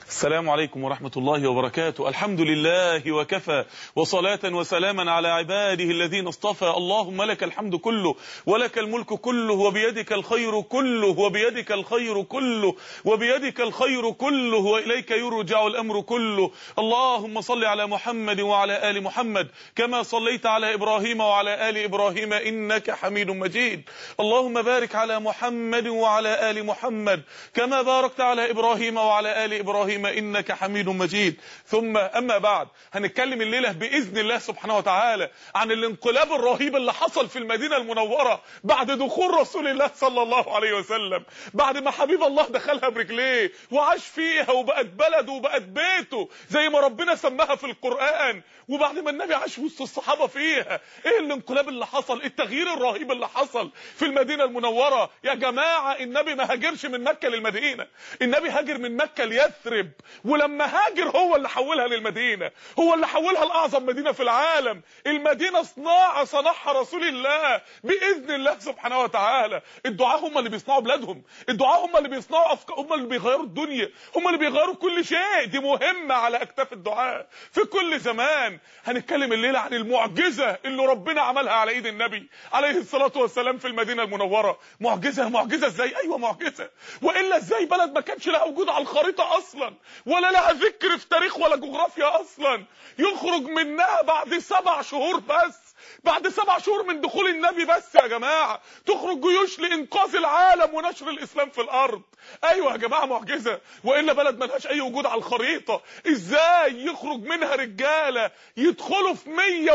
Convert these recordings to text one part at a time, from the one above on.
السلام عليكم ورحمة الله وبركاته الحمد لله وكفى وصلاة وسلاما على عباده الذين اصطفى اللهم لك الحمد كله ولك الملك كله وبيدك الخير كله وبيدك الخير كله وبيدك الخير كله وإليك يرجع الأمر كله اللهم صل على محمد وعلى آل محمد كما صليت على إبراهيم وعلى آل إبراهيم إنك حميد مجيد اللهم بارك على محمد وعلى آل محمد كما باركت على إبراهيم وعلى آل إبراهيم إنك حميد مجيد ثم أما بعد هنتكلم الليلة بإذن الله سبحانه وتعالى عن الانقلاب الرهيب اللي حصل في المدينة المنورة بعد دخول رسول الله صلى الله عليه وسلم بعد ما حبيب الله دخلها برجليه وعاش فيها وبقت بلده وبقت بيته زي ما ربنا سماها في القرآن وبعد ما النبي عاش وسط الصحابة فيها ايه الانقلاب اللي حصل التغيير الرهيب اللي حصل في المدينة المنورة يا جماعة النبي ما هاجرش من مكة للمدينة النبي هاجر من مكة ليثرب ولما هاجر هو اللي حولها للمدينة هو اللي حولها لأعظم مدينة في العالم المدينة صناعة صنعها رسول الله بإذن الله سبحانه وتعالى الدعاء هم اللي بيصنعوا بلادهم الدعاء هم اللي بيصنعوا أفكار هم اللي بيغيروا الدنيا هم اللي بيغيروا كل شيء دي مهمة على أكتاف الدعاء في كل زمان هنتكلم الليلة عن المعجزة اللي ربنا عملها على ايد النبي عليه الصلاة والسلام في المدينة المنورة معجزة معجزة ازاي ايوه معجزة والا ازاي بلد ما كانش لها وجود على الخريطة اصلا ولا لها ذكر في تاريخ ولا جغرافيا اصلا يخرج منها بعد سبع شهور بس بعد سبع شهور من دخول النبي بس يا جماعة تخرج جيوش لإنقاذ العالم ونشر الإسلام في الأرض أيوة يا جماعة معجزة وإلا بلد ملهاش أي وجود على الخريطة إزاي يخرج منها رجالة يدخلوا في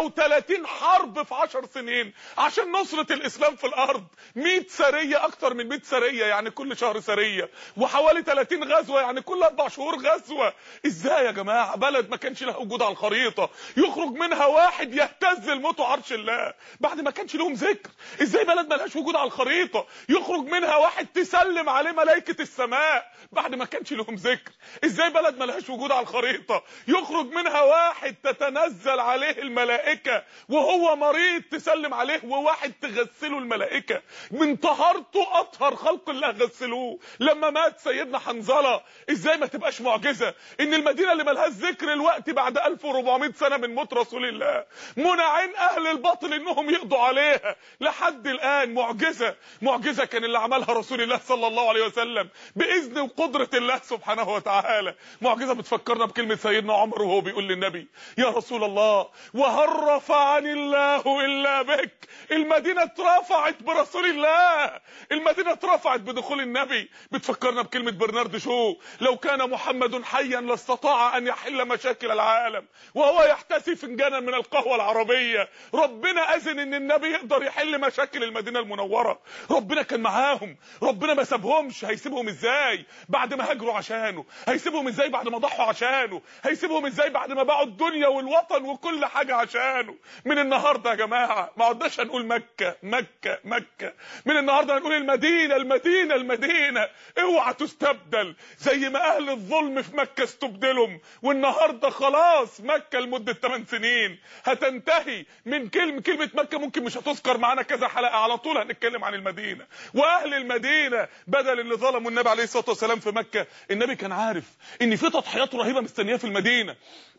130 حرب في 10 سنين عشان نصرة الإسلام في الأرض 100 سرية أكتر من 100 سرية يعني كل شهر سرية وحوالي 30 غزوة يعني كل أربع شهور غزوة إزاي يا جماعة بلد ما كانش لها وجود على الخريطة يخرج منها واحد يهتز الموت عرش الله بعد ما كانش لهم ذكر ازاي بلد ملهاش وجود على الخريطة يخرج منها واحد تسلم عليه ملائكة السماء بعد ما كانش لهم ذكر ازاي بلد ملهاش وجود على الخريطة يخرج منها واحد تتنزل عليه الملائكة وهو مريض تسلم عليه وواحد تغسله الملائكة من طهارته اطهر خلق الله غسلوه لما مات سيدنا حنظلة ازاي ما تبقاش معجزة ان المدينة اللي ملهاش ذكر الوقت بعد 1400 سنة من موت رسول الله منعين اهل الباطل انهم يقضوا عليها لحد الان معجزة معجزة كان اللي عملها رسول الله صلى الله عليه وسلم باذن وقدرة الله سبحانه وتعالى معجزة بتفكرنا بكلمة سيدنا عمر وهو بيقول للنبي يا رسول الله وهل رفعني الله الا بك المدينة اترفعت برسول الله المدينة اترفعت بدخول النبي بتفكرنا بكلمة برنارد شو لو كان محمد حيا لاستطاع ان يحل مشاكل العالم وهو يحتسي فنجانا من القهوة العربية ربنا اذن ان النبي يقدر يحل مشاكل المدينة المنورة ربنا كان معاهم ربنا ما سابهمش هيسيبهم ازاي بعد ما هاجروا عشانه هيسيبهم ازاي بعد ما ضحوا عشانه هيسيبهم ازاي بعد ما باعوا الدنيا والوطن وكل حاجة عشانه من النهاردة يا جماعة ما عدناش هنقول مكة مكة مكة من النهاردة هنقول المدينة المدينة المدينة اوعى تستبدل زي ما اهل الظلم في مكة استبدلهم والنهاردة خلاص مكة لمدة 8 سنين هتنتهي من كلمة كلمة مكة ممكن مش هتذكر معانا كذا حلقة على طول هنتكلم عن المدينة واهل المدينة بدل اللي ظلموا النبي عليه الصلاة والسلام في مكة النبي كان عارف ان في تضحيات رهيبة مستنياه في المدينة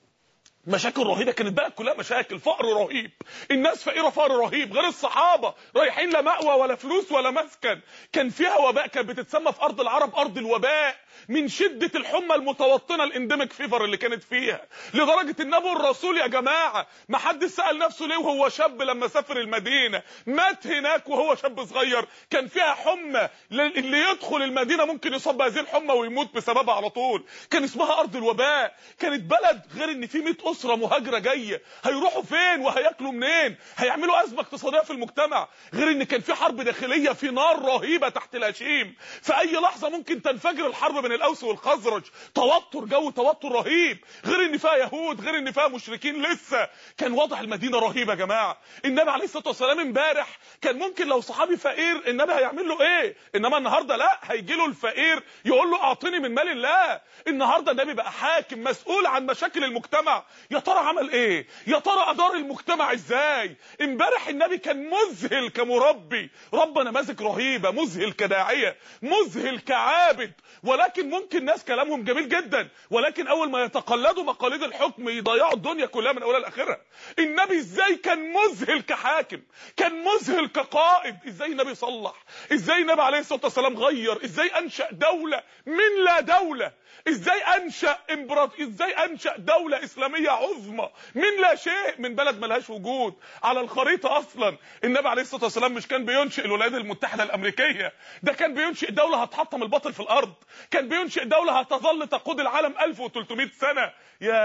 مشاكل رهيبه كانت بقى كلها مشاكل فقر رهيب الناس فقيره فقر رهيب غير الصحابه رايحين لا مأوى ولا فلوس ولا مسكن كان فيها وباء كانت بتتسمى في ارض العرب ارض الوباء من شده الحمى المتوطنه الانديميك فيفر اللي كانت فيها لدرجه ان ابو الرسول يا جماعه ما حد سال نفسه ليه وهو شاب لما سافر المدينه مات هناك وهو شاب صغير كان فيها حمى اللي يدخل المدينه ممكن يصاب بهذه الحمى ويموت بسببها على طول كان اسمها ارض الوباء كانت بلد غير ان في 100 اسره مهاجره جايه هيروحوا فين وهياكلوا منين هيعملوا ازمه اقتصاديه في المجتمع غير ان كان في حرب داخليه في نار رهيبه تحت الهشيم في اي لحظه ممكن تنفجر الحرب بين الاوس والخزرج توتر جو توتر رهيب غير ان فيها يهود غير ان فيها مشركين لسه كان واضح المدينه رهيبه يا جماعه النبي عليه الصلاه والسلام امبارح كان ممكن لو صحابي فقير النبي هيعمل له ايه انما النهارده لا هيجي له الفقير يقول له اعطني من مال الله النهارده النبي بقى حاكم مسؤول عن مشاكل المجتمع يا ترى عمل ايه يا ترى ادار المجتمع ازاي امبارح النبي كان مذهل كمربي رب نماذج رهيبه مذهل كداعيه مذهل كعابد ولكن ممكن ناس كلامهم جميل جدا ولكن اول ما يتقلدوا مقاليد الحكم يضيعوا الدنيا كلها من اولها لاخرها النبي ازاي كان مذهل كحاكم كان مذهل كقائد ازاي النبي صلح ازاي النبي عليه الصلاه والسلام غير ازاي انشا دوله من لا دوله ازاي انشا امبراط ازاي انشا دوله اسلاميه عظمى من لا شيء من بلد ملهاش وجود على الخريطه اصلا النبي عليه الصلاه والسلام مش كان بينشئ الولايات المتحده الامريكيه ده كان بينشئ دوله هتحطم الباطل في الارض كان بينشئ دوله هتظل تقود العالم 1300 سنه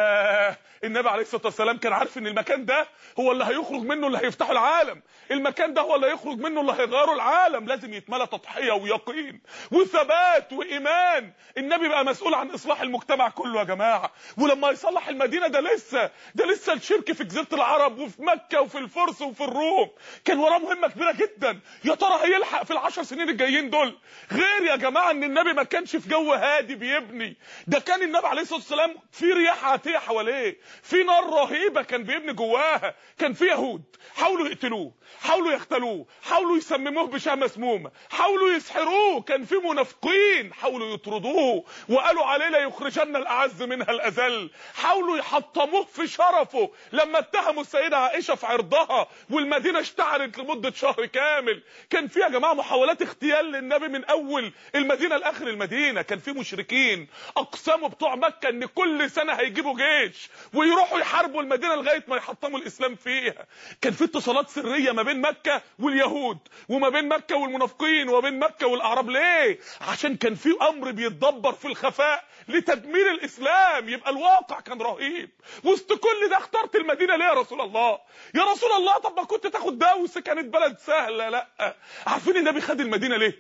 يا النبي عليه الصلاه والسلام كان عارف ان المكان ده هو اللي هيخرج منه اللي هيفتحه العالم المكان ده هو اللي هيخرج منه اللي هيغيره العالم لازم يتملى تضحيه ويقين وثبات وايمان النبي بقى مسؤول عن اصلاح المجتمع كله يا جماعه ولما يصلح المدينه ده لسه ده لسه الشرك في جزيره العرب وفي مكه وفي الفرس وفي الروم كان وراه مهمه كبيره جدا يا ترى هيلحق في العشر سنين الجايين دول غير يا جماعه ان النبي ما كانش في جو هادي بيبني ده كان النبي عليه الصلاه والسلام في رياح عاتيه حواليه في نار رهيبه كان بيبني جواها كان في يهود حاولوا يقتلوه حاولوا يختلوه حاولوا يسمموه بشاه مسمومه حاولوا يسحروه كان في منافقين حاولوا يطردوه وقالوا عليه لا يخرجن الاعز منها الاذل حاولوا يحطموه في شرفه لما اتهموا السيده عائشه في عرضها والمدينه اشتعلت لمده شهر كامل كان في يا جماعه محاولات اغتيال للنبي من اول المدينه لاخر المدينه كان في مشركين اقسموا بتوع مكه ان كل سنه هيجيبوا جيش ويروحوا يحاربوا المدينه لغايه ما يحطموا الاسلام فيها كان في اتصالات سريه ما بين مكه واليهود وما بين مكه والمنافقين وما بين مكه والاعراب ليه عشان كان في امر بيتدبر في الخفاء لتدمير الاسلام يبقى الواقع كان رهيب وسط كل ده اخترت المدينه ليه يا رسول الله يا رسول الله طب ما كنت تاخد دوس كانت بلد سهله لا عارفين النبي خد المدينه ليه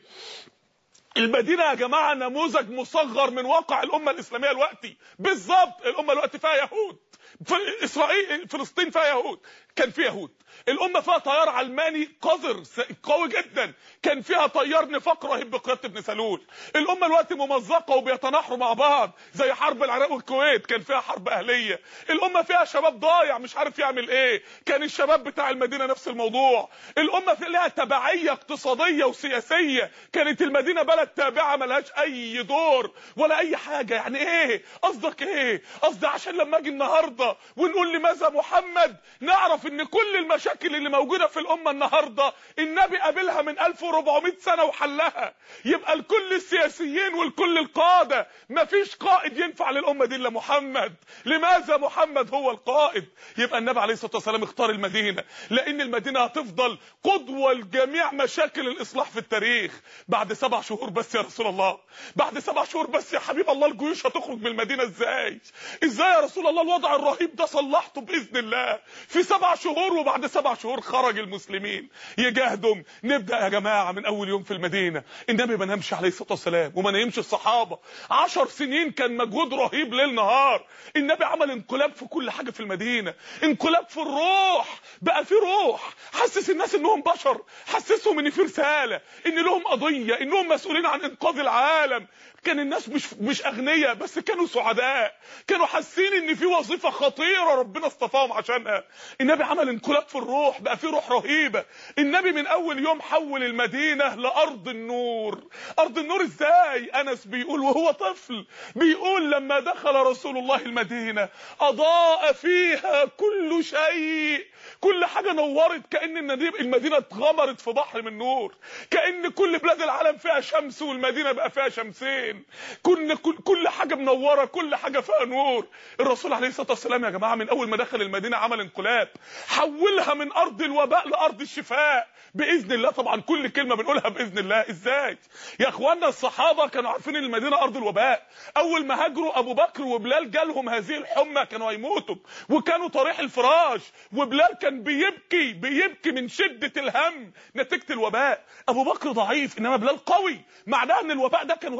المدينه يا جماعه نموذج مصغر من واقع الامه الاسلاميه دلوقتي بالظبط الامه دلوقتي فيها يهود في اسرائيل فلسطين فيها يهود كان فيها يهود الامه فيها طيار علماني قذر قوي جدا كان فيها طيار نفاق رهيب بقياده ابن سلول الامه دلوقتي ممزقه وبيتناحروا مع بعض زي حرب العراق والكويت كان فيها حرب اهليه الامه فيها شباب ضايع مش عارف يعمل ايه كان الشباب بتاع المدينه نفس الموضوع الامه في لها تبعيه اقتصاديه وسياسيه كانت المدينه بلد تابعه ملهاش اي دور ولا اي حاجه يعني ايه قصدك ايه قصدي عشان لما اجي النهارده ونقول لماذا محمد نعرف ان كل المشاكل اللي موجوده في الامه النهارده النبي قابلها من 1400 سنه وحلها يبقى الكل السياسيين والكل القاده مفيش قائد ينفع للامه دي الا محمد لماذا محمد هو القائد يبقى النبي عليه الصلاه والسلام اختار المدينه لان المدينه هتفضل قدوه لجميع مشاكل الاصلاح في التاريخ بعد سبع شهور بس يا رسول الله بعد سبع شهور بس يا حبيب الله الجيوش هتخرج من المدينه ازاي ازاي يا رسول الله الوضع الرهيب ده صلحته باذن الله في سبع شهور وبعد سبع شهور خرج المسلمين يجاهدوا نبدا يا جماعه من اول يوم في المدينه النبي ما نامش عليه الصلاه والسلام وما نامش الصحابه عشر سنين كان مجهود رهيب ليل نهار النبي عمل انقلاب في كل حاجه في المدينه انقلاب في الروح بقى في روح حسس الناس انهم بشر حسسهم ان في رساله ان لهم قضيه انهم مسؤولين عن انقاذ العالم كان الناس مش مش اغنياء بس كانوا سعداء كانوا حاسين ان في وظيفه خطيره ربنا اصطفاهم عشانها النبي عمل انقلاب في الروح بقى في روح رهيبه النبي من اول يوم حول المدينه لارض النور ارض النور ازاي انس بيقول وهو طفل بيقول لما دخل رسول الله المدينه اضاء فيها كل شيء كل حاجه نورت كان المدينه اتغمرت في بحر من نور كان كل بلاد العالم فيها شمس والمدينه بقى فيها شمسين كل كل, كل حاجه منوره كل حاجه فيها نور الرسول عليه الصلاه والسلام يا جماعه من اول ما دخل المدينه عمل انقلاب حولها من ارض الوباء لارض الشفاء باذن الله طبعا كل كلمه بنقولها باذن الله ازاي يا اخوانا الصحابه كانوا عارفين ان المدينه ارض الوباء اول ما هاجروا ابو بكر وبلال جالهم هذه الحمى كانوا هيموتوا وكانوا طريح الفراش وبلال كان بيبكي بيبكي من شده الهم نتيجه الوباء ابو بكر ضعيف انما بلال قوي معناه ان الوباء ده كان وباء شديد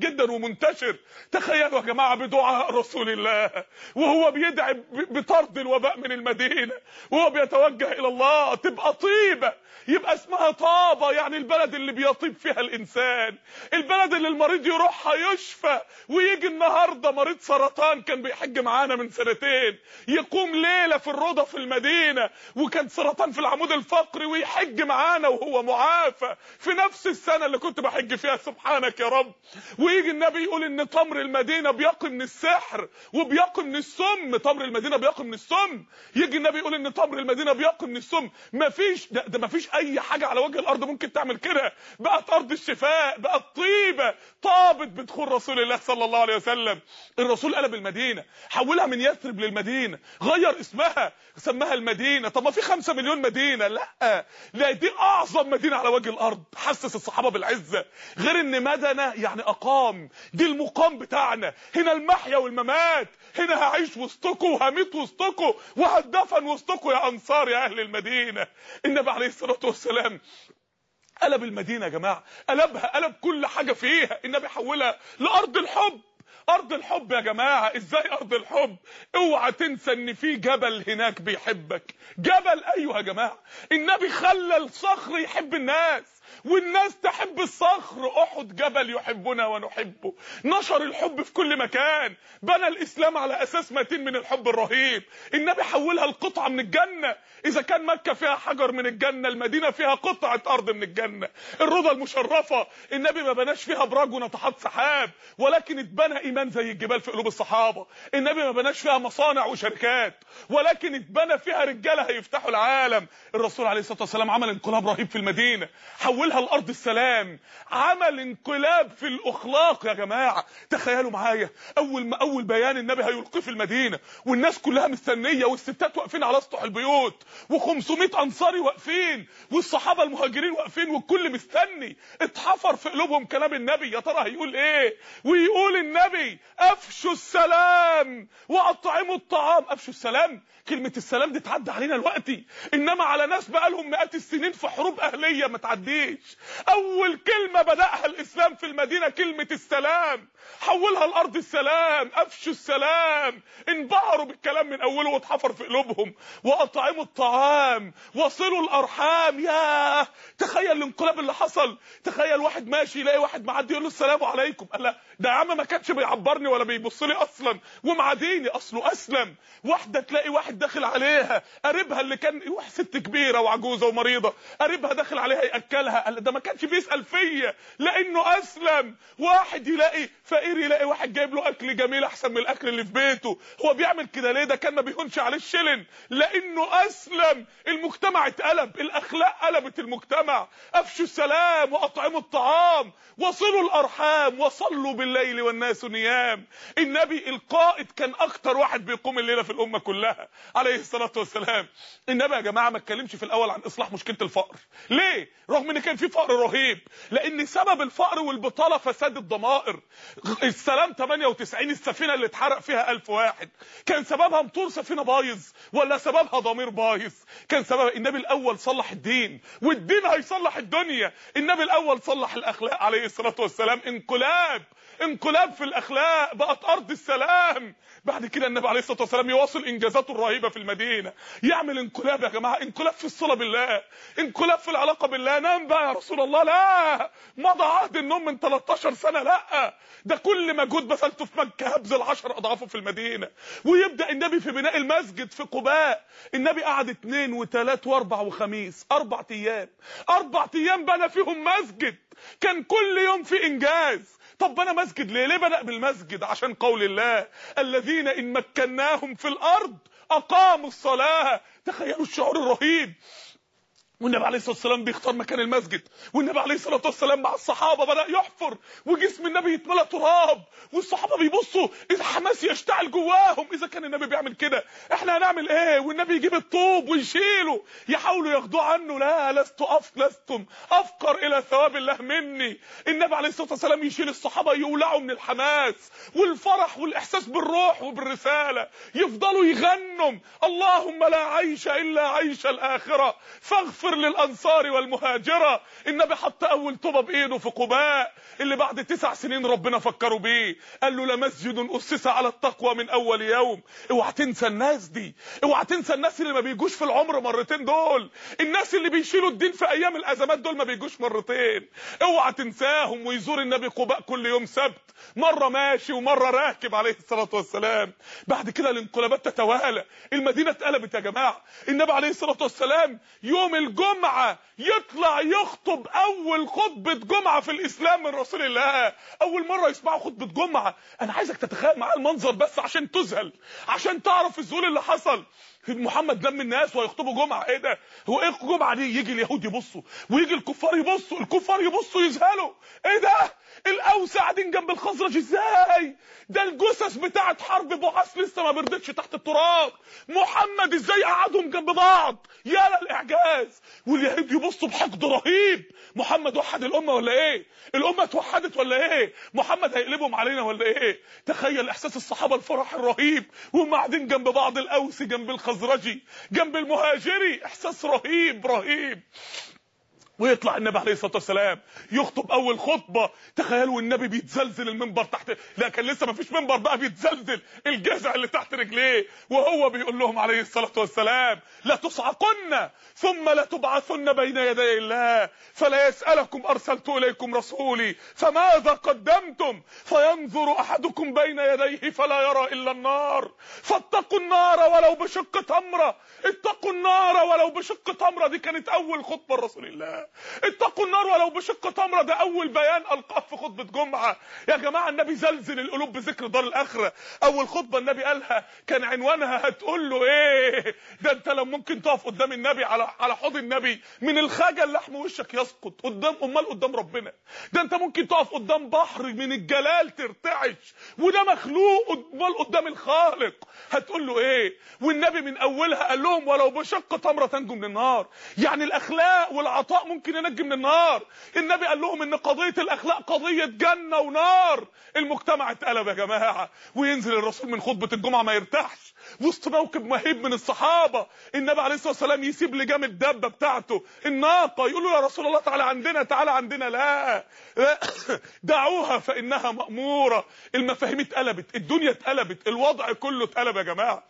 جدا ومنتشر تخيلوا يا جماعه بدعاء رسول الله وهو بيدعي ب- بطرد الوباء من المدينه وهو بيتوجه الى الله تبقى طيبه يبقى اسمها طابه يعني البلد اللي بيطيب فيها الانسان البلد اللي المريض يروحها يشفى ويجي النهارده مريض سرطان كان بيحج معانا من سنتين يقوم ليله في الروضه في المدينه وكان سرطان في العمود الفقري ويحج معانا وهو معافى في نفس السنه اللي كنت بحج فيها سبحانك يا رب ويجي النبي يقول ان تمر المدينه بيقي من السحر وبيقي من السم تمر المدينه بيقي من السم يجي النبي يقول ان تمر المدينه بيقي من السم مفيش ده, ده مفيش اي حاجه على وجه الارض ممكن تعمل كده بقت ارض الشفاء بقت طيبه طابت بدخول رسول الله صلى الله عليه وسلم الرسول قلب المدينه حولها من يثرب للمدينه غير اسمها سماها المدينه طب ما في خمسة مليون مدينه لا لا دي اعظم مدينه على وجه الارض حسس الصحابه بالعزه غير ان مدنه يعني اقام دي المقام بتاعنا هنا المحيا والممات هنا هعيش وسطكم وهميت وسطكم وهتدفن وسطكم يا انصار يا اهل المدينه النبي عليه الصلاه والسلام قلب المدينه يا جماعه قلبها قلب كل حاجه فيها النبي حولها لارض الحب ارض الحب يا جماعه ازاي ارض الحب اوعى تنسى ان في جبل هناك بيحبك جبل ايوه يا جماعه النبي خلى الصخر يحب الناس والناس تحب الصخر احد جبل يحبنا ونحبه نشر الحب في كل مكان بنى الاسلام على اساس متين من الحب الرهيب النبي حولها لقطعه من الجنه اذا كان مكه فيها حجر من الجنه المدينه فيها قطعه ارض من الجنه الرضا المشرفه النبي ما بناش فيها ابراج وناطحات سحاب ولكن اتبنى ايمان زي الجبال في قلوب الصحابه النبي ما بناش فيها مصانع وشركات ولكن اتبنى فيها رجاله هيفتحوا العالم الرسول عليه الصلاه والسلام عمل انقلاب رهيب في المدينه حولها لارض السلام عمل انقلاب في الاخلاق يا جماعه تخيلوا معايا اول ما اول بيان النبي هيلقيه في المدينه والناس كلها مستنيه والستات واقفين على اسطح البيوت و500 انصاري واقفين والصحابه المهاجرين واقفين والكل مستني اتحفر في قلوبهم كلام النبي يا ترى هيقول ايه ويقول النبي افشوا السلام واطعموا الطعام افشوا السلام كلمه السلام دي تعدي علينا دلوقتي انما على ناس بقالهم مئات السنين في حروب اهليه ما تعديش اول كلمه بداها الاسلام في المدينه كلمه السلام حولها لارض السلام افشوا السلام انبهروا بالكلام من اوله واتحفر في قلوبهم واطعموا الطعام وصلوا الارحام يا تخيل الانقلاب اللي حصل تخيل واحد ماشي يلاقي واحد معدي يقول له السلام عليكم قال لا ده يا عم ما كانش بيعبرني ولا بيبص لي اصلا ومعاديني اصله اسلم واحده تلاقي واحد داخل عليها قريبها اللي كان واحد ست كبيره وعجوزه ومريضه قريبها داخل عليها ياكلها قال ده ما كانش بيسال فيا لانه اسلم واحد يلاقي فقير يلاقي واحد جايب له اكل جميل احسن من الاكل اللي في بيته هو بيعمل كده ليه ده كان ما بيهونش عليه الشلن لانه اسلم المجتمع اتقلب الاخلاق قلبت المجتمع افشوا السلام واطعموا الطعام وصلوا الارحام وصلوا بالليل والناس نيام النبي القائد كان اكتر واحد بيقوم الليله في الامه كلها عليه الصلاه والسلام النبي يا جماعه ما اتكلمش في الاول عن اصلاح مشكله الفقر ليه رغم ان كان في فقر رهيب لان سبب الفقر والبطاله فساد الضمائر السلام 98 السفينه اللي اتحرق فيها 1000 واحد كان سببها موتور سفينه بايظ ولا سببها ضمير بايظ كان سبب النبي الاول صلح الدين والدين هيصلح الدنيا النبي الاول صلح الاخلاق عليه الصلاه والسلام انقلاب انقلاب في الاخلاق بقت ارض السلام بعد كده النبي عليه الصلاه والسلام يواصل انجازاته الرهيبه في المدينه يعمل انقلاب يا جماعه انقلاب في الصلاه بالله انقلاب في العلاقه بالله نام بقى يا رسول الله لا مضى عهد النوم من 13 سنه لا ده كل مجهود بذلته في مكه هبذل 10 اضعافه في المدينه ويبدا النبي في بناء المسجد في قباء النبي قعد اثنين وثلاث واربع وخميس اربع ايام اربع ايام بنى فيهم مسجد كان كل يوم في انجاز طب بنى مسجد ليه ليه بدا بالمسجد عشان قول الله الذين ان مكناهم في الارض اقاموا الصلاه تخيلوا الشعور الرهيب والنبي عليه الصلاه والسلام بيختار مكان المسجد والنبي عليه الصلاه والسلام مع الصحابه بدا يحفر وجسم النبي يتملى تراب والصحابه بيبصوا الحماس يشتعل جواهم اذا كان النبي بيعمل كده احنا هنعمل ايه والنبي يجيب الطوب ويشيله يحاولوا ياخدوه عنه لا لست أف لستم افقر الى ثواب الله مني النبي عليه الصلاه والسلام يشيل الصحابه يولعوا من الحماس والفرح والاحساس بالروح وبالرساله يفضلوا يغنوا اللهم لا عيش الا عيش الاخره فاغفر فاغفر للانصار والمهاجره النبي حط اول طوبه بايده في قباء اللي بعد تسع سنين ربنا فكروا بيه قال له لمسجد اسس على التقوى من اول يوم اوعى تنسى الناس دي اوعى تنسى الناس اللي ما بيجوش في العمر مرتين دول الناس اللي بيشيلوا الدين في ايام الازمات دول ما بيجوش مرتين اوعى تنساهم ويزور النبي قباء كل يوم سبت مره ماشي ومره راكب عليه الصلاه والسلام بعد كده الانقلابات تتوالى المدينه اتقلبت يا جماعه النبي عليه الصلاه والسلام يوم الجمعه يطلع يخطب اول خطبه جمعه في الاسلام من رسول الله اول مره يسمعوا خطبه جمعه انا عايزك تتخيل معايا المنظر بس عشان تذهل عشان تعرف الذهول اللي حصل محمد دم الناس ويخطبوا جمعه ايه ده هو ايه الجمعه دي يجي اليهود يبصوا ويجي الكفار يبصوا الكفار يبصوا يذهلوا ايه ده الاوس قاعدين جنب الخزرج ازاي ده الجثث بتاعه حرب بعاث لسه ما بردتش تحت التراب محمد ازاي قعدهم جنب بعض يا للاعجاز واليهود يبصوا بحقد رهيب محمد وحد الامه ولا ايه الامه اتوحدت ولا ايه محمد هيقلبهم علينا ولا ايه تخيل احساس الصحابه الفرح الرهيب وهم قاعدين جنب بعض الاوس جنب الخزرجي جنب المهاجري احساس رهيب رهيب ويطلع النبي عليه الصلاه والسلام يخطب اول خطبه تخيلوا النبي بيتزلزل المنبر تحت لا كان لسه ما فيش منبر بقى بيتزلزل الجذع اللي تحت رجليه وهو بيقول لهم عليه الصلاه والسلام لا تصعقن ثم لا تبعثن بين يدي الله فلا يسالكم ارسلت اليكم رسولي فماذا قدمتم فينظر احدكم بين يديه فلا يرى الا النار فاتقوا النار ولو بشق تمره اتقوا النار ولو بشق تمره دي كانت اول خطبه لرسول الله اتقوا النار ولو بشق تمره ده اول بيان القاه في خطبه جمعه يا جماعه النبي زلزل القلوب بذكر دار الاخره اول خطبه النبي قالها كان عنوانها هتقول له ايه ده انت لو ممكن تقف قدام النبي على على حوض النبي من الخجل لحم وشك يسقط قدام امال قدام ربنا ده انت ممكن تقف قدام بحر من الجلال ترتعش وده مخلوق امال قدام الخالق هتقول له ايه والنبي من اولها قال لهم ولو بشق تمره تنجو من النار يعني الاخلاق والعطاء ممكن ينجي من النار النبي قال لهم ان قضيه الاخلاق قضيه جنه ونار المجتمع اتقلب يا جماعه وينزل الرسول من خطبه الجمعه ما يرتاحش وسط موكب مهيب من الصحابه النبي عليه الصلاه والسلام يسيب لجام الدبه بتاعته الناقه يقول له يا رسول الله تعالى عندنا تعالى عندنا لا, لا دعوها فانها ماموره المفاهيم اتقلبت الدنيا اتقلبت الوضع كله اتقلب يا جماعه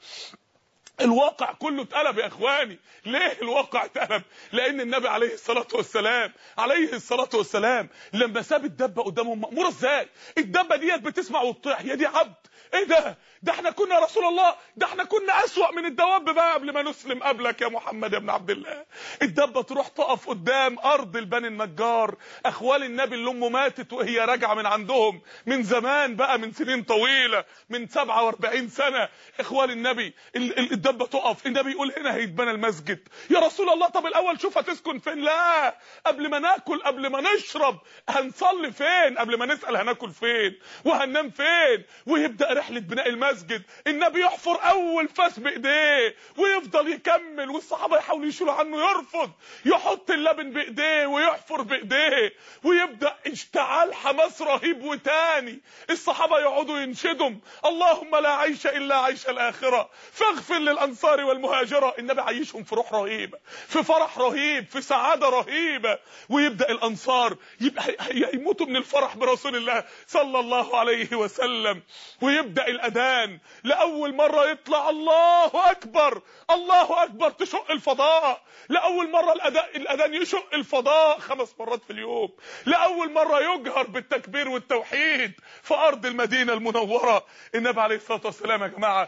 الواقع كله اتقلب يا اخواني ليه الواقع اتقلب لان النبي عليه الصلاه والسلام عليه الصلاه والسلام لما ساب الدبه قدامهم ماموره ازاي الدبه ديت بتسمع وتطيع هي دي عبد ايه ده ده احنا كنا يا رسول الله ده احنا كنا اسوأ من الدواب بقى قبل ما نسلم قبلك يا محمد يا ابن عبد الله الدبه تروح تقف قدام ارض البني النجار اخوال النبي اللي امه ماتت وهي راجعه من عندهم من زمان بقى من سنين طويله من 47 سنه اخوال النبي الدبه تقف النبي يقول هنا هيتبنى المسجد يا رسول الله طب الاول شوف هتسكن فين لا قبل ما ناكل قبل ما نشرب هنصلي فين قبل ما نسال هناكل فين وهننام فين ويبدا رحله بناء المسجد النبي يحفر اول فاس بايديه ويفضل يكمل والصحابه يحاولوا يشيلوا عنه يرفض يحط اللبن بايديه ويحفر بايديه ويبدا اشتعال حماس رهيب وتاني الصحابه يقعدوا ينشدوا اللهم لا عيش الا عيش الاخره فاغفر للانصار والمهاجره النبي عايشهم في روح رهيبه في فرح رهيب في سعاده رهيبه ويبدا الانصار يبقى يموتوا من الفرح برسول الله صلى الله عليه وسلم ويبدا الاذان لاول مره يطلع الله اكبر الله اكبر تشق الفضاء لاول مره الاذان الاذان يشق الفضاء خمس مرات في اليوم لاول مره يجهر بالتكبير والتوحيد في ارض المدينه المنوره النبي عليه الصلاه والسلام يا جماعه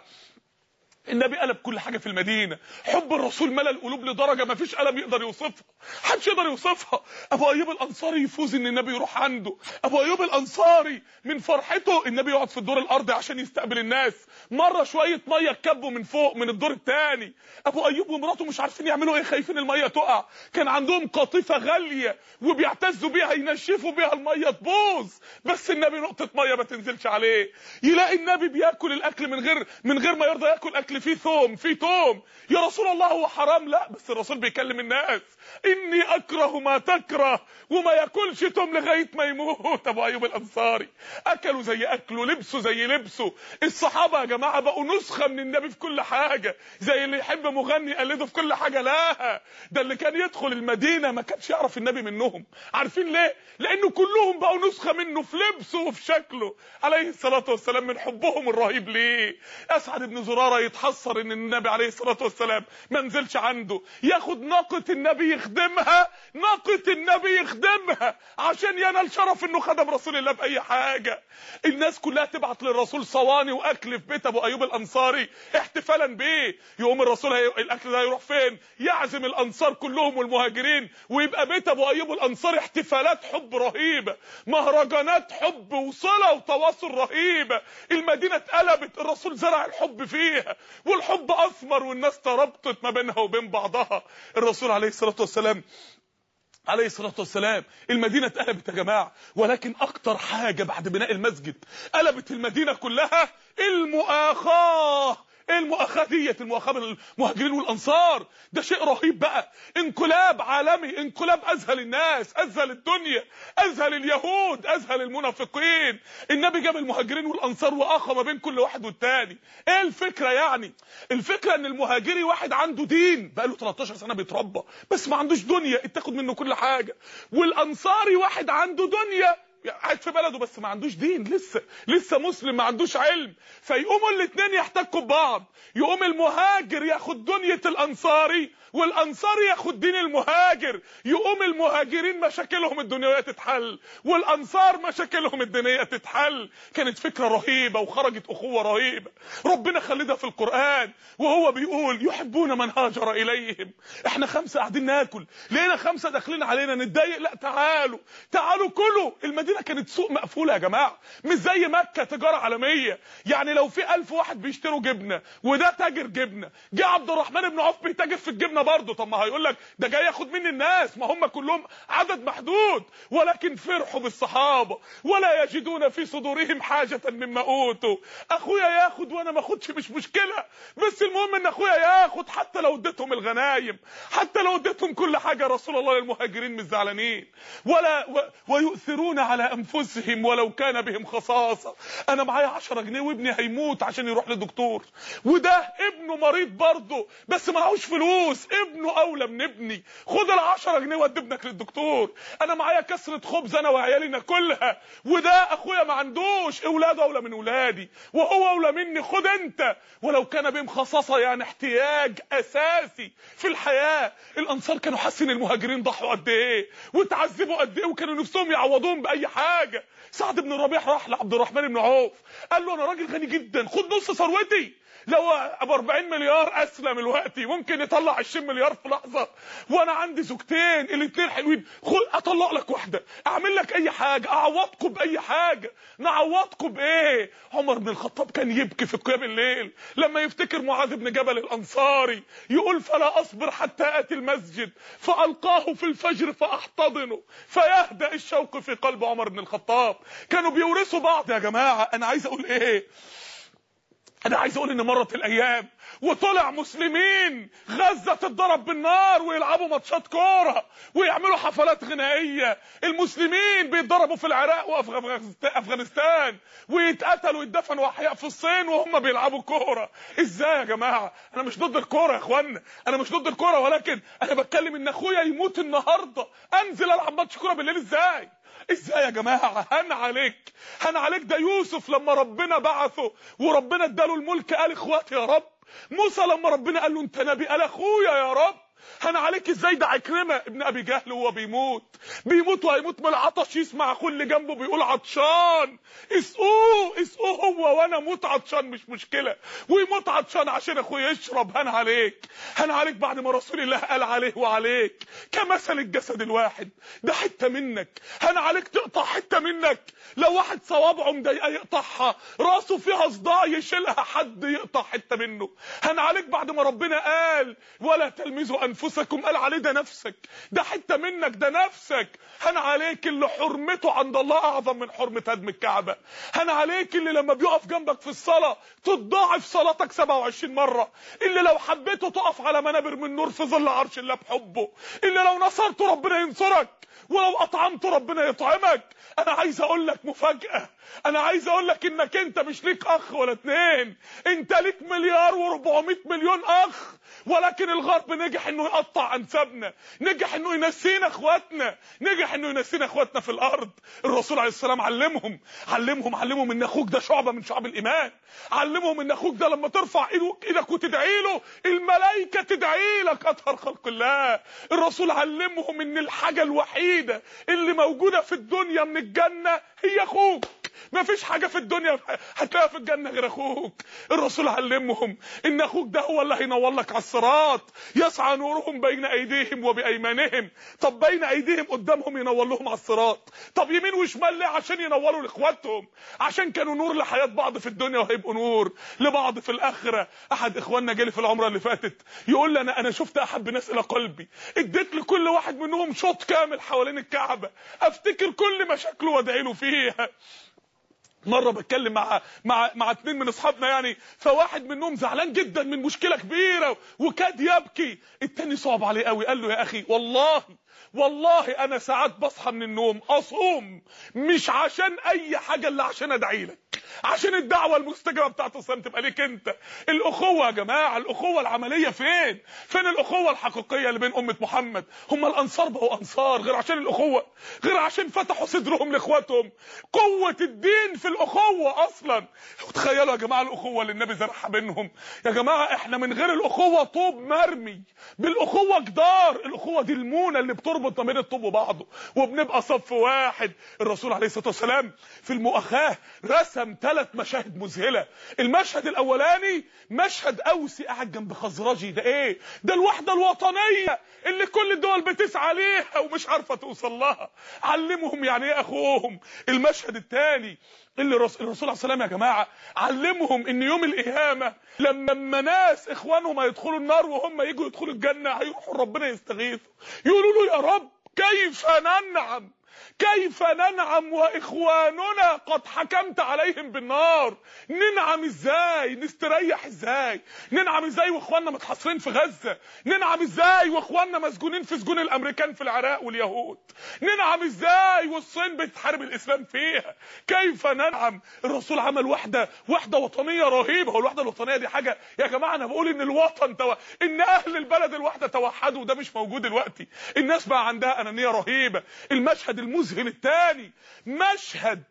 النبي قلب كل حاجه في المدينه حب الرسول ملا القلوب لدرجه ما فيش قلم يقدر يوصفها محدش يقدر يوصفها ابو ايوب الانصاري يفوز ان النبي يروح عنده ابو ايوب الانصاري من فرحته النبي يقعد في الدور الارضي عشان يستقبل الناس مره شويه ميه كبوا من فوق من الدور الثاني ابو ايوب ومراته مش عارفين يعملوا ايه خايفين الميه تقع كان عندهم قاطفه غاليه وبيعتزوا بيها ينشفوا بيها الميه تبوظ بس النبي نقطه ميه ما تنزلش عليه يلاقي النبي بياكل الاكل من غير من غير ما يرضى ياكل اكل فيه ثوم فيه توم يا رسول الله هو حرام لا بس الرسول بيكلم الناس اني اكره ما تكره وما ياكلش توم لغايه ما يموت ابو ايوب الانصاري اكلوا زي اكله لبسوا زي لبسه الصحابه يا جماعه بقوا نسخه من النبي في كل حاجه زي اللي يحب مغني يقلده في كل حاجه لا ده اللي كان يدخل المدينه ما كانش يعرف النبي منهم عارفين ليه لانه كلهم بقوا نسخه منه في لبسه وفي شكله عليه الصلاه والسلام من حبهم الرهيب ليه اسعد بن زراره يتحسر ان النبي عليه الصلاه والسلام ما نزلش عنده ياخد ناقه النبي يخدمها ناقه النبي يخدمها عشان ينال شرف انه خدم رسول الله باي حاجه الناس كلها تبعت للرسول صواني واكل في بيت ابو ايوب الانصاري احتفالا بيه يقوم الرسول هي... الاكل ده يروح فين يعزم الانصار كلهم والمهاجرين ويبقى بيت ابو ايوب الانصاري احتفالات حب رهيبه مهرجانات حب وصله وتواصل رهيبه المدينه اتقلبت الرسول زرع الحب فيها والحب اثمر والناس ترابطت ما بينها وبين بعضها الرسول عليه الصلاه والسلام عليه الصلاة والسلام المدينة اتقلبت يا جماعة ولكن أكتر حاجة بعد بناء المسجد قلبت المدينة كلها المؤاخاة ايه المؤاخاه ديت المؤاخاه بين المهاجرين والانصار ده شيء رهيب بقى انقلاب عالمي انقلاب اذهل الناس اذهل الدنيا اذهل اليهود اذهل المنافقين النبي جاب المهاجرين والانصار واخى ما بين كل واحد والتاني ايه الفكره يعني الفكره ان المهاجري واحد عنده دين بقى له 13 سنه بيتربى بس ما عندوش دنيا اتاخد منه كل حاجه والانصاري واحد عنده دنيا قاعد في بلده بس ما عندوش دين لسه لسه مسلم ما عندوش علم فيقوموا الاثنين يحتكوا ببعض يقوم المهاجر ياخد دنيا الانصاري والانصاري ياخد دين المهاجر يقوم المهاجرين مشاكلهم الدنيويه تتحل والانصار مشاكلهم الدينيه تتحل كانت فكره رهيبه وخرجت اخوه رهيبه ربنا خلدها في القران وهو بيقول يحبون من هاجر اليهم احنا خمسه قاعدين ناكل لقينا خمسه داخلين علينا نتضايق لا تعالوا تعالوا كلوا المدينه كانت سوق مقفوله يا جماعه مش زي مكه تجاره عالميه يعني لو في ألف واحد بيشتروا جبنه وده تاجر جبنه جه عبد الرحمن بن عوف بيتاجر في الجبنه برضه طب ما هيقول لك ده جاي ياخد مني الناس ما هم كلهم عدد محدود ولكن فرحوا بالصحابه ولا يجدون في صدورهم حاجه مما اوتوا اخويا ياخد وانا ما اخدش مش مشكله بس المهم ان اخويا ياخد حتى لو اديتهم الغنايم حتى لو اديتهم كل حاجه رسول الله للمهاجرين مش زعلانين ولا و... ويؤثرون على انفسهم ولو كان بهم خصاصه انا معايا 10 جنيه وابني هيموت عشان يروح لدكتور وده ابنه مريض برضه بس معهوش فلوس ابنه اولى من ابني خد ال 10 جنيه ودي ابنك للدكتور انا معايا كسره خبز انا وعيالي ناكلها وده اخويا ما عندوش اولاده اولى من اولادي وهو اولى مني خد انت ولو كان بهم خصاصه يعني احتياج اساسي في الحياه الانصار كانوا حاسين المهاجرين ضحوا قد ايه وتعذبوا قد ايه وكانوا نفسهم يعوضوهم باي حاجه سعد بن الربيع راح لعبد الرحمن بن عوف قال له انا راجل غني جدا خد نص ثروتي لو ابو 40 مليار اسلم دلوقتي ممكن يطلع 20 مليار في لحظه وانا عندي زوجتين الاثنين حلوين خد اطلق لك واحده اعمل لك اي حاجه اعوضكم باي حاجه نعوضكم بايه عمر بن الخطاب كان يبكي في قيام الليل لما يفتكر معاذ بن جبل الانصاري يقول فلا اصبر حتى اتي المسجد فالقاه في الفجر فاحتضنه فيهدأ الشوق في قلب عمر بن الخطاب كانوا بيورثوا بعض يا جماعه انا عايز اقول ايه انا عايز اقول ان مرت الايام وطلع مسلمين غزه تتضرب بالنار ويلعبوا ماتشات كوره ويعملوا حفلات غنائيه المسلمين بيتضربوا في العراق وافغانستان ويتقتلوا ويدفنوا احياء في الصين وهم بيلعبوا كوره ازاي يا جماعه انا مش ضد الكوره يا اخوانا انا مش ضد الكوره ولكن انا بتكلم ان اخويا يموت النهارده انزل العب ماتش كوره بالليل ازاي ازاي يا جماعه هن عليك هن عليك ده يوسف لما ربنا بعثه وربنا اداله الملك قال اخواتي يا رب موسى لما ربنا قال له انت نبي قال اخويا يا رب هن عليك ازاي ده عكرمه ابن ابي جهل وهو بيموت بيموت وهيموت من العطش يسمع اخوه اللي جنبه بيقول عطشان اسقوه اسقوه هو وانا اموت عطشان مش مشكله ويموت عطشان عشان اخوه يشرب هن عليك هن عليك بعد ما رسول الله قال عليه وعليك كمثل الجسد الواحد ده حته منك هن عليك تقطع حته منك لو واحد صوابعه مضايقه يقطعها راسه فيها صداع يشيلها حد يقطع حته منه هن عليك بعد ما ربنا قال ولا تلمزوا انفسكم قال عليه ده نفسك ده حته منك ده نفسك هن عليك اللي حرمته عند الله اعظم من حرمه هدم الكعبه هن عليك اللي لما بيقف جنبك في الصلاه تضاعف صلاتك 27 مره اللي لو حبيته تقف على منابر من نور في ظل عرش الله بحبه اللي لو نصرت ربنا ينصرك ولو اطعمت ربنا يطعمك انا عايز اقول لك مفاجاه انا عايز اقول لك انك انت مش ليك اخ ولا اتنين انت ليك مليار و400 مليون اخ ولكن الغرب نجح انه يقطع انسابنا نجح انه ينسينا اخواتنا نجح انه ينسينا اخواتنا في الارض الرسول عليه السلام علمهم علمهم علمهم ان اخوك ده شعبه من شعب الايمان علمهم ان اخوك ده لما ترفع ايدك وتدعي له الملائكه تدعي لك اطهر خلق الله الرسول علمهم ان الحاجه الوحيده اللي موجوده في الدنيا من الجنه هي اخوك ما فيش حاجه في الدنيا هتلاقيها في الجنه غير اخوك الرسول علمهم ان اخوك ده هو اللي هينور لك على الصراط يسعى نورهم بين ايديهم وبايمانهم طب بين ايديهم قدامهم ينور لهم على الصراط طب يمين وشمال ليه عشان ينوروا لاخواتهم عشان كانوا نور لحياه بعض في الدنيا وهيبقوا نور لبعض في الاخره احد اخواننا جالي في العمره اللي فاتت يقول لي انا انا شفت احب ناس الى قلبي اديت لكل واحد منهم شوط كامل حوالين الكعبه افتكر كل مشاكله وادعي له فيها مره بتكلم مع مع مع اتنين من اصحابنا يعني فواحد منهم زعلان جدا من مشكله كبيره وكاد يبكي التاني صعب عليه قوي قال له يا اخي والله والله انا ساعات بصحى من النوم اصوم مش عشان اي حاجه الا عشان ادعي لك عشان الدعوه المستجابه بتاعت الصيام تبقى ليك انت الاخوه يا جماعه الاخوه العمليه فين فين الاخوه الحقيقيه اللي بين امه محمد هم الانصار بقوا انصار غير عشان الاخوه غير عشان فتحوا صدرهم لاخواتهم قوه الدين في الاخوه اصلا وتخيلوا يا جماعه الاخوه اللي النبي زرعها بينهم يا جماعه احنا من غير الاخوه طوب مرمي بالاخوه جدار الاخوه دي المونه اللي بتربط ما بين الطوب وبعضه وبنبقى صف واحد الرسول عليه الصلاه والسلام في المؤاخاه رسم ثلاث مشاهد مذهله المشهد الاولاني مشهد اوسي قاعد جنب خزرجي ده ايه ده الوحده الوطنيه اللي كل الدول بتسعى ليها ومش عارفه توصل لها علمهم يعني ايه اخوهم المشهد الثاني اللي الرسول عليه السلام يا جماعه علمهم ان يوم القيامه لما ناس اخوانهم هيدخلوا النار وهم يجوا يدخلوا الجنه هيروحوا ربنا يستغيثوا يقولوا له يا رب كيف ننعم كيف ننعم واخواننا قد حكمت عليهم بالنار ننعم ازاي نستريح ازاي ننعم ازاي واخواننا متحصرين في غزه ننعم ازاي واخواننا مسجونين في سجون الامريكان في العراق واليهود ننعم ازاي والصين بتحارب الاسلام فيها كيف ننعم الرسول عمل وحده وحده وطنيه رهيبه والوحده الوطنيه دي حاجه يا جماعه انا بقول ان الوطن تو... ان اهل البلد الوحده توحدوا وده مش موجود دلوقتي الناس بقى عندها انانيه رهيبه المشهد المذهل الثاني مشهد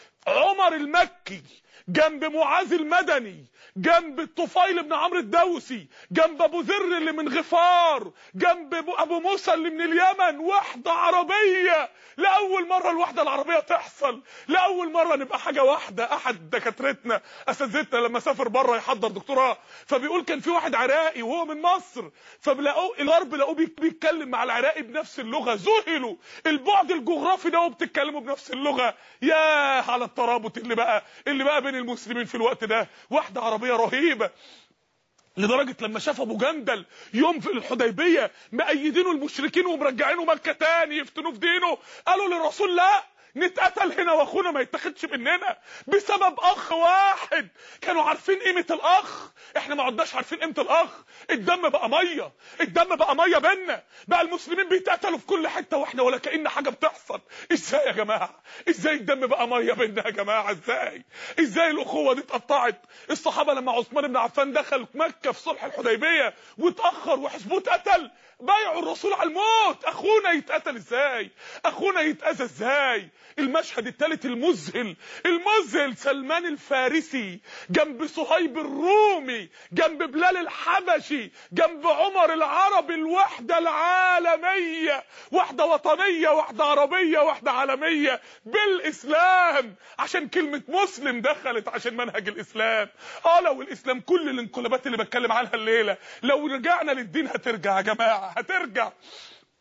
عمر المكي جنب معاذ المدني جنب الطفيل بن عمرو الدوسي جنب ابو ذر اللي من غفار جنب ابو موسى اللي من اليمن وحده عربيه لاول مره الوحده العربيه تحصل لاول مره نبقى حاجه واحده احد دكاترتنا اساتذتنا لما سافر بره يحضر دكتوراه فبيقول كان في واحد عراقي وهو من مصر فبلاقوه الغرب لقوه بيتكلم مع العراقي بنفس اللغه ذهلوا البعد الجغرافي ده وبتتكلموا بنفس اللغه يا على الترابط اللي بقى اللي بقى بين المسلمين في الوقت ده واحده عربيه رهيبه لدرجة لما شاف ابو جندل يوم في الحديبية مأيدينه المشركين ومرجعينه مكة تاني يفتنوه في دينه قالوا للرسول لا نتقتل هنا واخونا ما يتاخدش مننا بسبب اخ واحد كانوا عارفين قيمه الاخ احنا ما عدناش عارفين قيمه الاخ الدم بقى ميه الدم بقى ميه بينا بقى المسلمين بيتقتلوا في كل حته واحنا ولا كأن حاجه بتحصل ازاي يا جماعه ازاي الدم بقى ميه بينا يا جماعه ازاي ازاي الاخوه دي اتقطعت الصحابه لما عثمان بن عفان دخل مكه في صلح الحديبيه واتاخر وحسبوه اتقتل بايعوا الرسول على الموت اخونا يتقتل ازاي اخونا يتاذى ازاي المشهد الثالث المذهل المذهل سلمان الفارسي جنب صهيب الرومي جنب بلال الحبشي جنب عمر العربي الوحدة العالمية وحدة وطنية وحدة عربية وحدة عالمية بالإسلام عشان كلمة مسلم دخلت عشان منهج الإسلام اه لو الإسلام كل الانقلابات اللي بتكلم عنها الليلة لو رجعنا للدين هترجع يا جماعة هترجع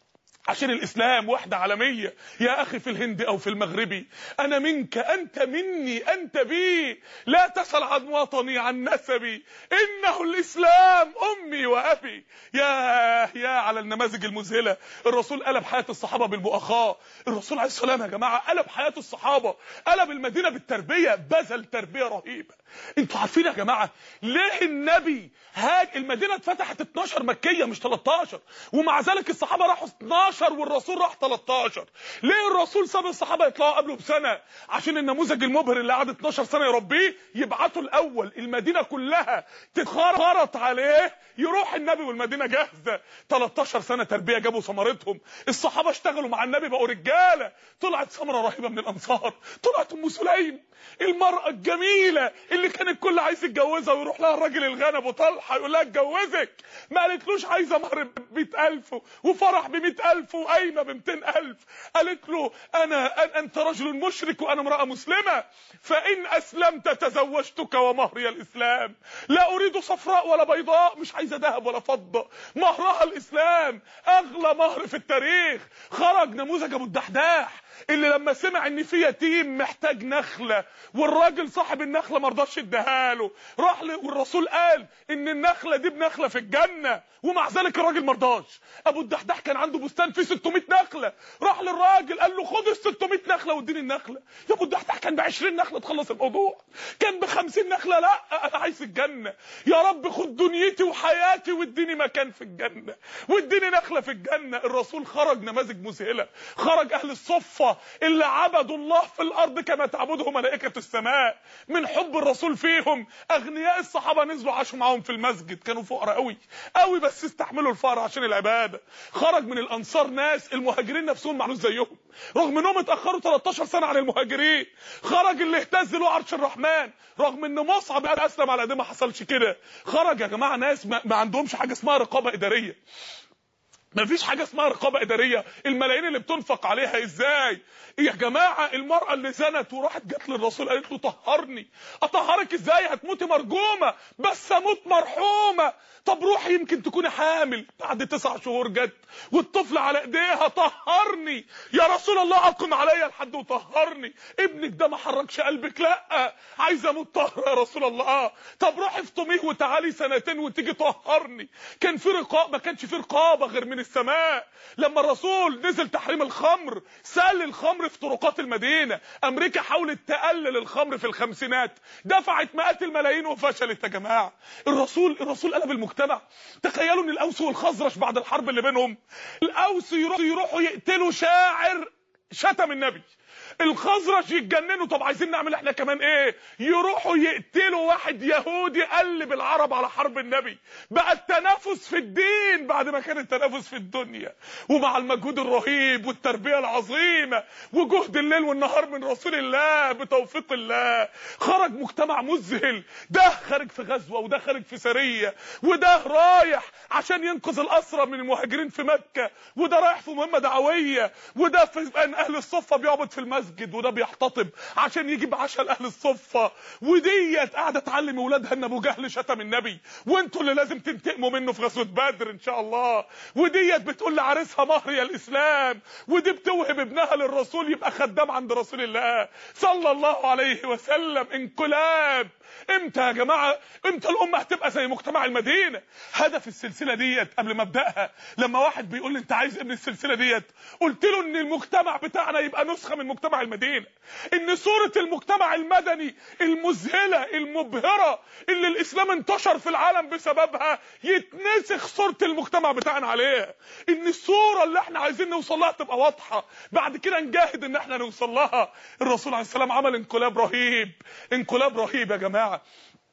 عشان الاسلام وحده عالميه يا اخي في الهند او في المغربي انا منك انت مني انت بي لا تسال عن وطني عن نسبي انه الاسلام امي وابي يا يا على النماذج المذهله الرسول قلب حياه الصحابه بالمؤاخاه الرسول عليه السلام يا جماعه قلب حياه الصحابه قلب المدينه بالتربيه بذل تربيه رهيبه انتوا عارفين يا جماعه ليه النبي هاج المدينه اتفتحت 12 مكيه مش 13 ومع ذلك الصحابه راحوا 12 والرسول راح 13 ليه الرسول ساب الصحابه يطلعوا قبله بسنه عشان النموذج المبهر اللي قعد 12 سنه يربيه يبعته الاول المدينه كلها تتخرط عليه يروح النبي والمدينه جاهزه 13 سنه تربيه جابوا ثمرتهم الصحابه اشتغلوا مع النبي بقوا رجاله طلعت ثمره رهيبه من الانصار طلعت ام سليم المرأة الجميلة اللي كان الكل عايز يتجوزها ويروح لها الراجل الغنب وطلحة يقول لها اتجوزك ما قالتلوش عايزة مهر ب 100000 وفرح ب 100000 وقايمة ب 200000 قالت له أنا أن أنت رجل مشرك وأنا امرأة مسلمة فإن أسلمت تزوجتك ومهري الإسلام لا أريد صفراء ولا بيضاء مش عايزة ذهب ولا فضة مهرها الإسلام أغلى مهر في التاريخ خرج نموذج أبو الدحداح اللي لما سمع ان في يتيم محتاج نخله والراجل صاحب النخله ما رضاش يديها له راح ل... والرسول قال ان النخله دي بنخله في الجنه ومع ذلك الراجل ما رضاش ابو الدحداح كان عنده بستان فيه 600 نخله راح للراجل قال له خد ال 600 نخله واديني النخله يا ابو الدحداح كان ب 20 نخله تخلص الموضوع كان ب 50 نخله لا انا عايز الجنه يا رب خد دنيتي وحياتي واديني مكان في الجنه واديني نخله في الجنه الرسول خرج نماذج مذهله خرج اهل الصفه اللي عبدوا الله في الارض كما تعبده ملائكه السماء من حب الرسول فيهم اغنياء الصحابه نزلوا عاشوا معاهم في المسجد كانوا فقراء قوي قوي بس استحملوا الفقر عشان العباده خرج من الانصار ناس المهاجرين نفسهم معلوش زيهم رغم انهم اتاخروا 13 سنه عن المهاجرين خرج اللي اهتز له عرش الرحمن رغم ان مصعب اسلم على ده ما حصلش كده خرج يا جماعه ناس ما, ما عندهمش حاجه اسمها رقابه اداريه ما فيش حاجه اسمها رقابه اداريه الملايين اللي بتنفق عليها ازاي يا جماعه المراه اللي زنت وراحت جت للرسول قالت له طهرني اطهرك ازاي هتموتي مرجومه بس اموت مرحومه طب روحي يمكن تكوني حامل بعد تسع شهور جت والطفل على ايديها طهرني يا رسول الله اقم عليا الحد وطهرني ابنك ده ما حركش قلبك لا عايزه اموت طهر يا رسول الله طب روحي افطميه وتعالي سنتين وتيجي طهرني كان في رقابه ما كانش في رقابه غير من السماء لما الرسول نزل تحريم الخمر سال الخمر في طرقات المدينه امريكا حاولت تقلل الخمر في الخمسينات دفعت مئات الملايين وفشلت يا جماعه الرسول الرسول قلب المجتمع تخيلوا ان الاوس والخزرج بعد الحرب اللي بينهم الاوس يروحوا يروحوا يقتلوا شاعر شتم النبي الخزرج يتجننوا طب عايزين نعمل احنا كمان ايه يروحوا يقتلوا واحد يهودي قلب العرب على حرب النبي بقى التنافس في الدين بعد ما كان التنافس في الدنيا ومع المجهود الرهيب والتربيه العظيمه وجهد الليل والنهار من رسول الله بتوفيق الله خرج مجتمع مذهل ده خارج في غزوه وده خارج في سريه وده رايح عشان ينقذ الاسرى من المهاجرين في مكه وده رايح في مهمه دعويه وده في اهل الصفه بيعبد في المسجد المسجد وده بيحتطب عشان يجيب عشاء لاهل الصفه وديت قاعده تعلم اولادها ان ابو جهل شتم النبي وانتوا اللي لازم تنتقموا منه في غزوه بدر ان شاء الله وديت بتقول لعريسها مهر يا الاسلام ودي بتوهب ابنها للرسول يبقى خدام عند رسول الله صلى الله عليه وسلم انقلاب امتى يا جماعه امتى الامه هتبقى زي مجتمع المدينه هدف السلسله ديت قبل ما ابداها لما واحد بيقول لي انت عايز ابن السلسله ديت قلت له ان المجتمع بتاعنا يبقى نسخه من مجتمع المدينه ان صوره المجتمع المدني المذهله المبهره اللي الاسلام انتشر في العالم بسببها يتنسخ صوره المجتمع بتاعنا عليها ان الصوره اللي احنا عايزين نوصل لها تبقى واضحه بعد كده نجاهد ان احنا نوصل لها الرسول عليه السلام عمل انقلاب رهيب انقلاب رهيب يا جماعه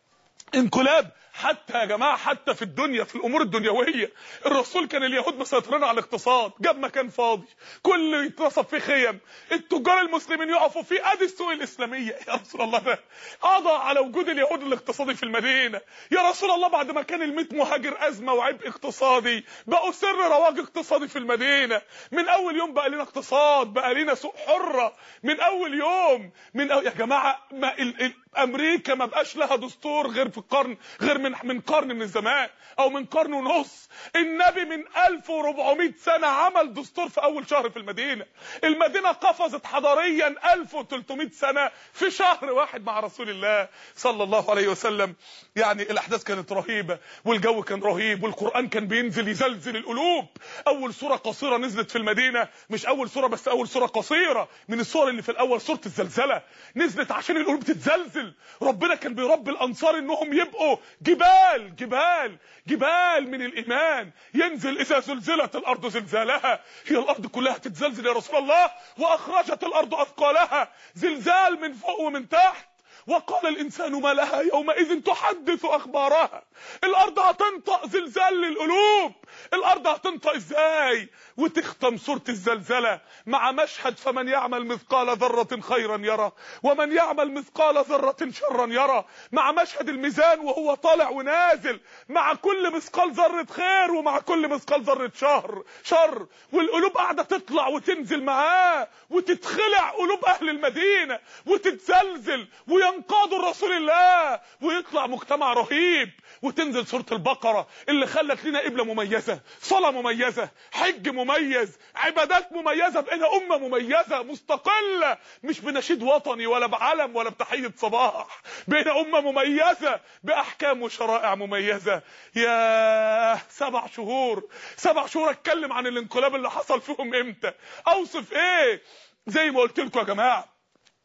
انقلاب حتى يا جماعه حتى في الدنيا في الامور الدنيويه الرسول كان اليهود مسيطرين على الاقتصاد جاب مكان فاضي كله يتنصب فيه خيم التجار المسلمين يقفوا فيه ادي السوق الاسلاميه يا رسول الله ده قضى على وجود اليهود الاقتصادي في المدينه يا رسول الله بعد ما كان ال مهاجر ازمه وعبء اقتصادي بقوا سر رواج اقتصادي في المدينه من اول يوم بقى لنا اقتصاد بقى لنا سوق حره من اول يوم من أول يا جماعه ما ال... ال... امريكا ما بقاش لها دستور غير في القرن غير من من قرن من الزمان او من قرن ونص النبي من 1400 سنه عمل دستور في اول شهر في المدينه المدينه قفزت حضاريا 1300 سنه في شهر واحد مع رسول الله صلى الله عليه وسلم يعني الاحداث كانت رهيبه والجو كان رهيب والقران كان بينزل يزلزل القلوب اول سوره قصيره نزلت في المدينه مش اول سوره بس اول سوره قصيره من السور اللي في الاول سوره الزلزله نزلت عشان القلوب تتزلزل ربنا كان بيربي الانصار انهم يبقوا جبال جبال جبال من الايمان ينزل اذا زلزلت الارض زلزالها هي الارض كلها تتزلزل يا رسول الله واخرجت الارض اثقالها زلزال من فوق ومن تحت وقال الانسان ما لها يومئذ تحدث اخبارها الارض هتنطق زلزال للقلوب الارض هتنطق ازاي وتختم سوره الزلزله مع مشهد فمن يعمل مثقال ذره خيرا يرى ومن يعمل مثقال ذره شرا يرى مع مشهد الميزان وهو طالع ونازل مع كل مثقال ذره خير ومع كل مثقال ذره شر شر والقلوب قاعده تطلع وتنزل معاه وتتخلع قلوب اهل المدينه وتتزلزل وينقادوا رسول الله ويطلع مجتمع رهيب وتنزل سوره البقره اللي خلت لنا قبله مميزه صلاه مميزه حج مميز عبادات مميزه بقينا امه مميزه مستقله مش بنشيد وطني ولا بعلم ولا بتحيه صباح بقينا امه مميزه باحكام وشرائع مميزه يا سبع شهور سبع شهور اتكلم عن الانقلاب اللي حصل فيهم امتى اوصف ايه زي ما قلت لكم يا جماعه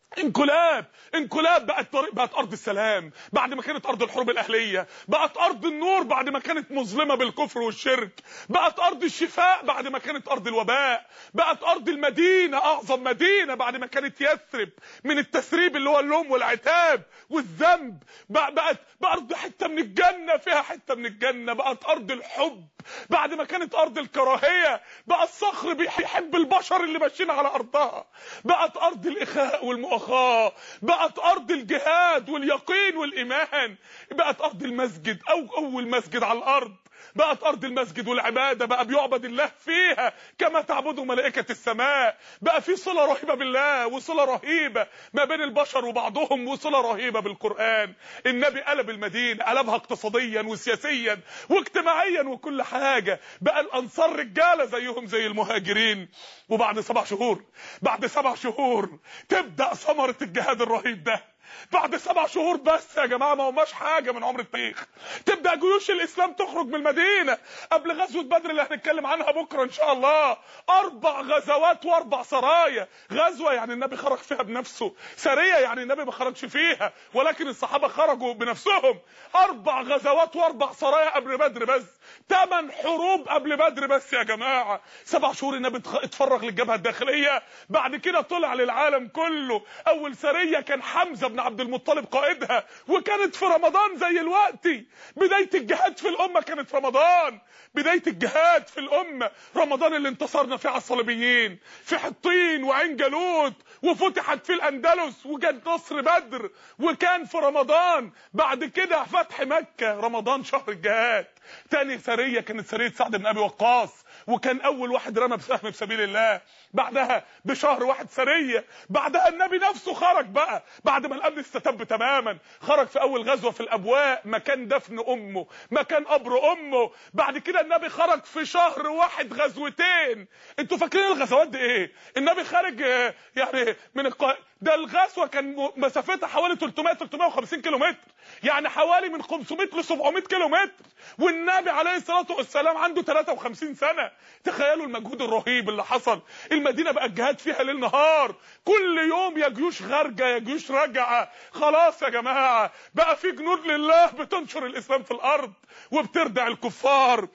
انقلاب انقلاب بقت طريق بقت ارض السلام بعد ما كانت ارض الحروب الاهليه بقت ارض النور بعد ما كانت مظلمه بالكفر والشرك بقت ارض الشفاء بعد ما كانت ارض الوباء بقت ارض المدينه اعظم مدينه بعد ما كانت يثرب من التسريب اللي هو اللوم والعتاب والذنب بقت بارض حته من الجنه فيها حته من الجنه بقت ارض الحب بعد ما كانت ارض الكراهيه بقى الصخر بيحب البشر اللي ماشيين على ارضها بقت ارض الاخاء والمؤاخاه بقت ارض الجهاد واليقين والايمان بقت ارض المسجد او اول مسجد على الارض بقت ارض المسجد والعباده بقى بيعبد الله فيها كما تعبده ملائكه السماء بقى في صله رهيبه بالله وصله رهيبه ما بين البشر وبعضهم وصله رهيبه بالقران النبي قلب المدينه قلبها اقتصاديا وسياسيا واجتماعيا وكل حاجه بقى الانصار رجاله زيهم زي المهاجرين وبعد سبع شهور بعد سبع شهور تبدا ثمره الجهاد الرهيب ده بعد سبع شهور بس يا جماعه ما هماش حاجه من عمر التاريخ تبدا جيوش الاسلام تخرج من المدينه قبل غزوه بدر اللي هنتكلم عنها بكره ان شاء الله اربع غزوات واربع سرايا غزوه يعني النبي خرج فيها بنفسه سريه يعني النبي ما خرجش فيها ولكن الصحابه خرجوا بنفسهم اربع غزوات واربع سرايا قبل بدر بس ثمان حروب قبل بدر بس يا جماعه سبع شهور النبي اتفرغ للجبهه الداخليه بعد كده طلع للعالم كله اول سريه كان حمزه بن عبد المطلب قائدها وكانت في رمضان زي الوقت بدايه الجهاد في الامه كانت في رمضان بدايه الجهاد في الامه رمضان اللي انتصرنا فيه على الصليبيين في حطين وعين جالوت وفتحت فيه الاندلس وجد نصر بدر وكان في رمضان بعد كده فتح مكه رمضان شهر الجهاد تاني سريه كانت سريه سعد بن ابي وقاص وكان اول واحد رمى بسهم في سبيل الله بعدها بشهر واحد سريه بعدها النبي نفسه خرج بقى بعد ما الامن استتب تماما خرج في اول غزوه في الابواء مكان دفن امه مكان قبر امه بعد كده النبي خرج في شهر واحد غزوتين انتوا فاكرين الغزوات دي ايه النبي خارج يعني من القا... ده الغزوه كان مسافتها حوالي 300 350 كيلو متر يعني حوالي من 500 ل 700 كيلو متر والنبي عليه الصلاه والسلام عنده 53 سنه تخيلوا المجهود الرهيب اللي حصل المدينه بقى الجهاد فيها ليل نهار كل يوم يا جيوش خارجه يا جيوش راجعه خلاص يا جماعه بقى في جنود لله بتنشر الاسلام في الارض وبتردع الكفار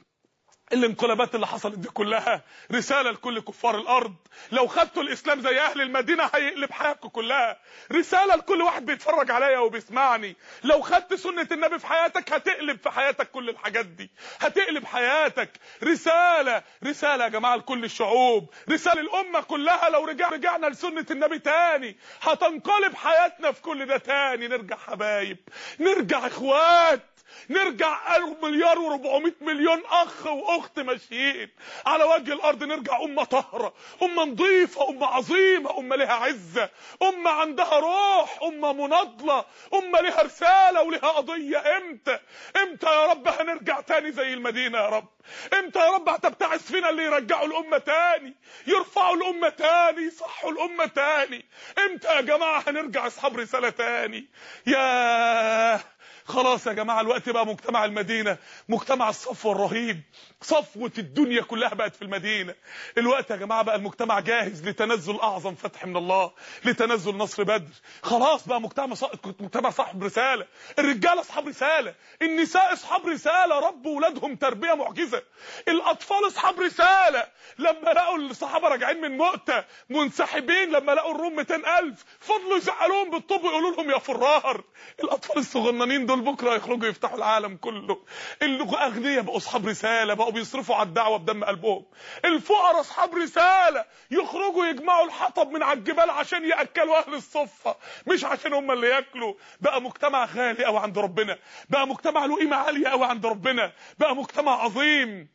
الانقلابات اللي حصلت دي كلها رساله لكل كفار الارض لو خدتوا الاسلام زي اهل المدينه هيقلب حياتكم كلها رساله لكل واحد بيتفرج عليا وبيسمعني لو خدت سنه النبي في حياتك هتقلب في حياتك كل الحاجات دي هتقلب حياتك رساله رساله يا جماعه لكل الشعوب رساله الامه كلها لو رجع رجعنا لسنه النبي تاني هتنقلب حياتنا في كل ده تاني نرجع حبايب نرجع اخوات نرجع مليار و400 مليون اخ واخت ماشيين على وجه الارض نرجع امه طاهره امه نظيفه امه عظيمه امه لها عزه امه عندها روح امه مناضله امه لها رساله ولها قضيه امتى امتى يا رب هنرجع تاني زي المدينه يا رب امتى يا رب هتبتعث فينا اللي يرجعوا الامه تاني يرفعوا الامه تاني يصحوا الامه تاني امتى يا جماعه هنرجع اصحاب رساله تاني يا خلاص يا جماعه الوقت بقى مجتمع المدينه مجتمع الصفوه الرهيب صفوه الدنيا كلها بقت في المدينه الوقت يا جماعه بقى المجتمع جاهز لتنزل اعظم فتح من الله لتنزل نصر بدر خلاص بقى مجتمع ص... مجتمع صاحب رساله الرجاله اصحاب رساله النساء اصحاب رساله ربوا ولادهم تربيه معجزه الاطفال اصحاب رساله لما لقوا الصحابه راجعين من مؤتة منسحبين لما لقوا الروم 200000 فضلوا يزعلوهم بالطوب ويقولوا لهم يا فرار الاطفال الصغننين دول بكره يخرجوا يفتحوا العالم كله الاغنياء بقوا اصحاب رساله بقوا بيصرفوا على الدعوه بدم قلبهم الفقراء اصحاب رساله يخرجوا يجمعوا الحطب من على الجبال عشان ياكلوا اهل الصفه مش عشان هم اللي ياكلوا بقى مجتمع غالي قوي عند ربنا بقى مجتمع له قيمه عاليه قوي عند ربنا بقى مجتمع عظيم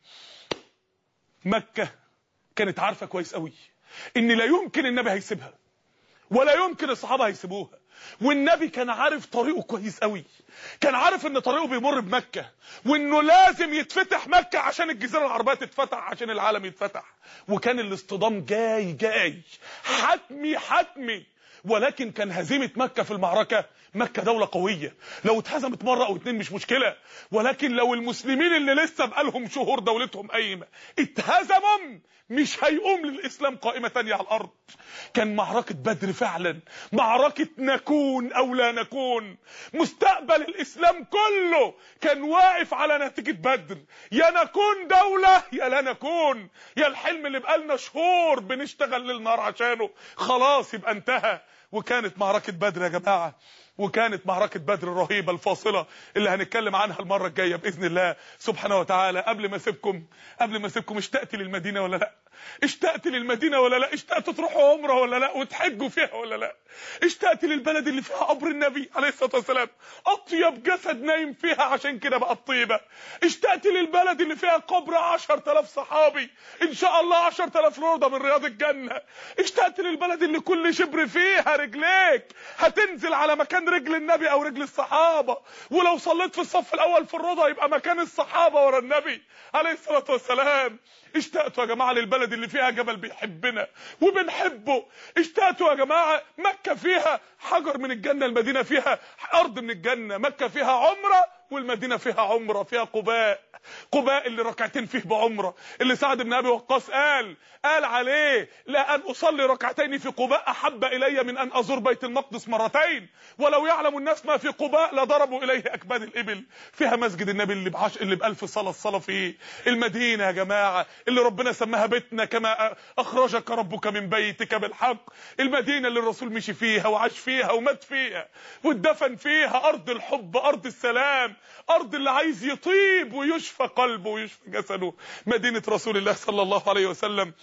مكه كانت عارفه كويس قوي ان لا يمكن النبي هيسيبها ولا يمكن الصحابه هيسيبوها والنبي كان عارف طريقه كويس قوي كان عارف ان طريقه بيمر بمكة وانه لازم يتفتح مكة عشان الجزيرة العربية تتفتح عشان العالم يتفتح وكان الاصطدام جاي جاي حتمي حتمي ولكن كان هزيمة مكة في المعركة مكة دولة قوية لو اتهزمت مرة او اتنين مش مشكلة ولكن لو المسلمين اللي لسه بقالهم شهور دولتهم قايمة اتهزموا مش هيقوم للإسلام قائمة تانية على الأرض كان معركة بدر فعلا معركة نكون أو لا نكون مستقبل الإسلام كله كان واقف على نتيجة بدر يا نكون دولة يا لا نكون يا الحلم اللي بقالنا شهور بنشتغل للنار عشانه خلاص يبقى انتهى وكانت معركة بدر يا جماعة وكانت معركة بدر الرهيبة الفاصلة اللي هنتكلم عنها المرة الجاية بإذن الله سبحانه وتعالى قبل ما اسيبكم قبل ما اسيبكم اشتقت للمدينة ولا لا اشتقت للمدينة ولا لا اشتقت تروحوا عمره ولا لا وتحجوا فيها ولا لا اشتقت للبلد اللي فيها قبر النبي عليه الصلاة والسلام اطيب جسد نايم فيها عشان كده بقى الطيبة اشتقت للبلد اللي فيها قبر 10000 صحابي ان شاء الله 10000 روضة من رياض الجنة اشتقت للبلد اللي كل شبر فيها رجليك هتنزل على مكان رجل النبي او رجل الصحابة ولو صليت في الصف الاول في الروضة يبقى مكان الصحابة ورا النبي عليه الصلاة والسلام اشتقتوا يا جماعة للبلد اللي فيها جبل بيحبنا وبنحبه اشتقتوا يا جماعة مكة فيها حجر من الجنة المدينة فيها أرض من الجنة مكة فيها عمرة والمدينة فيها عمرة فيها قباء قباء اللي ركعتين فيه بعمرة اللي سعد بن أبي وقاص قال قال عليه لا أن أصلي ركعتين في قباء أحب إلي من أن أزور بيت المقدس مرتين ولو يعلم الناس ما في قباء لضربوا إليه أكباد الإبل فيها مسجد النبي اللي بعش اللي بألف صلاة الصلاة فيه المدينة يا جماعة اللي ربنا سماها بيتنا كما أخرجك ربك من بيتك بالحق المدينة اللي الرسول مشي فيها وعاش فيها ومات فيها واتدفن فيها أرض الحب أرض السلام أرض اللي عايز يطيب ويشفى قلبه ويشفى جسده مدينة رسول الله صلى الله عليه وسلم